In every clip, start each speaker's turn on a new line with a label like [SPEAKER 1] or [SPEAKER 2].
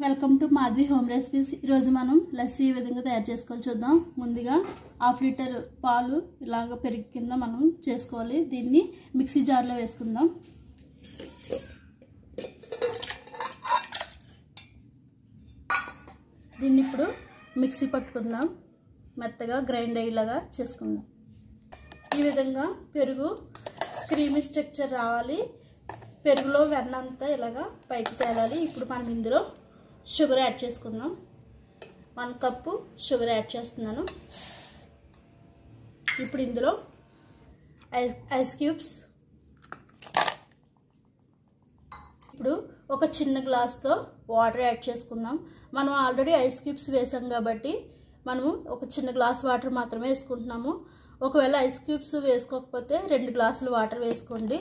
[SPEAKER 1] welcome to Madhavi home recipes ఈరోజు మనం లస్సీ ఈ విధంగా తయారు చేసుకోవాలి చూద్దాం ముందుగా హాఫ్ లీటర్ పాలు ఇలాగ పెరుగు కింద మనం చేసుకోవాలి దీన్ని మిక్సీ జార్లో వేసుకుందాం దీన్ని ఇప్పుడు మిక్సీ పట్టుకుందాం మెత్తగా గ్రైండ్ అయ్యేలాగా చేసుకుందాం ఈ విధంగా పెరుగు క్రీమీ స్ట్రక్చర్ రావాలి పెరుగులో వెన్న అంతా ఇలాగా పైకి తేలాలి ఇప్పుడు మనం ఇందులో షుగర్ యాడ్ చేసుకుందాం వన్ కప్పు షుగర్ యాడ్ చేస్తున్నాను ఇప్పుడు ఇందులో ఐస్ ఐస్ క్యూబ్స్ ఇప్పుడు ఒక చిన్న గ్లాస్తో వాటర్ యాడ్ చేసుకుందాం మనం ఆల్రెడీ ఐస్ క్యూబ్స్ వేసాం కాబట్టి మనము ఒక చిన్న గ్లాస్ వాటర్ మాత్రమే వేసుకుంటున్నాము ఒకవేళ ఐస్ క్యూబ్స్ వేసుకోకపోతే రెండు గ్లాసులు వాటర్ వేసుకోండి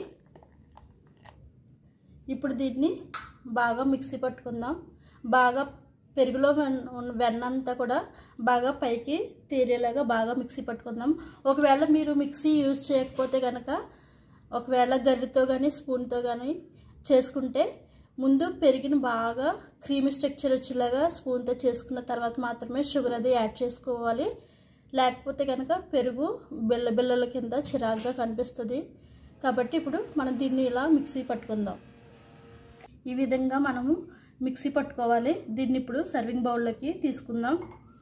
[SPEAKER 1] ఇప్పుడు దీన్ని బాగా మిక్సీ పట్టుకుందాం బాగా పెరుగులో వెన్న అంతా కూడా బాగా పైకి తీరేలాగా బాగా మిక్సీ పట్టుకుందాం ఒకవేళ మీరు మిక్సీ యూజ్ చేయకపోతే కనుక ఒకవేళ గర్రెతో కానీ స్పూన్తో కానీ చేసుకుంటే ముందు పెరిగిన బాగా క్రీమీ స్ట్రక్చర్ వచ్చేలాగా స్పూన్తో చేసుకున్న తర్వాత మాత్రమే షుగర్ అది యాడ్ చేసుకోవాలి లేకపోతే కనుక పెరుగు బిల్ల బిల్లల కింద చిరాగ్గా కనిపిస్తుంది కాబట్టి ఇప్పుడు మనం దీన్ని ఇలా మిక్సీ పట్టుకుందాం ఈ విధంగా మనము మిక్సీ పట్టుకోవాలి దీన్ని ఇప్పుడు సర్వింగ్ బౌల్లోకి తీసుకుందాం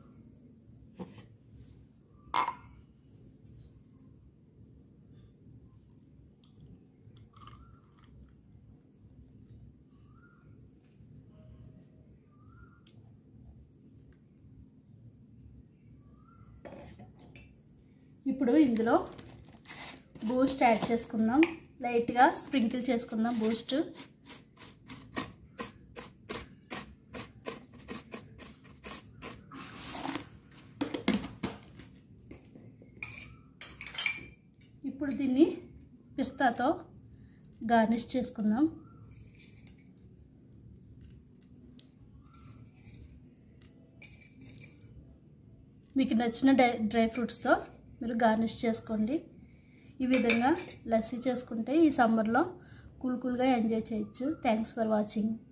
[SPEAKER 1] ఇప్పుడు ఇందులో బూస్ట్ యాడ్ చేసుకుందాం లైట్గా స్ప్రింకిల్ చేసుకుందాం బూస్ట్ ఇప్పుడు దీన్ని పిస్తాతో గార్నిష్ చేసుకుందాం మీకు నచ్చిన డ్రై డ్రై ఫ్రూట్స్తో మీరు గార్నిష్ చేసుకోండి ఈ విధంగా లస్సీ చేసుకుంటే ఈ సమ్మర్లో కూల్ కూల్గా ఎంజాయ్ చేయొచ్చు థ్యాంక్స్ ఫర్ వాచింగ్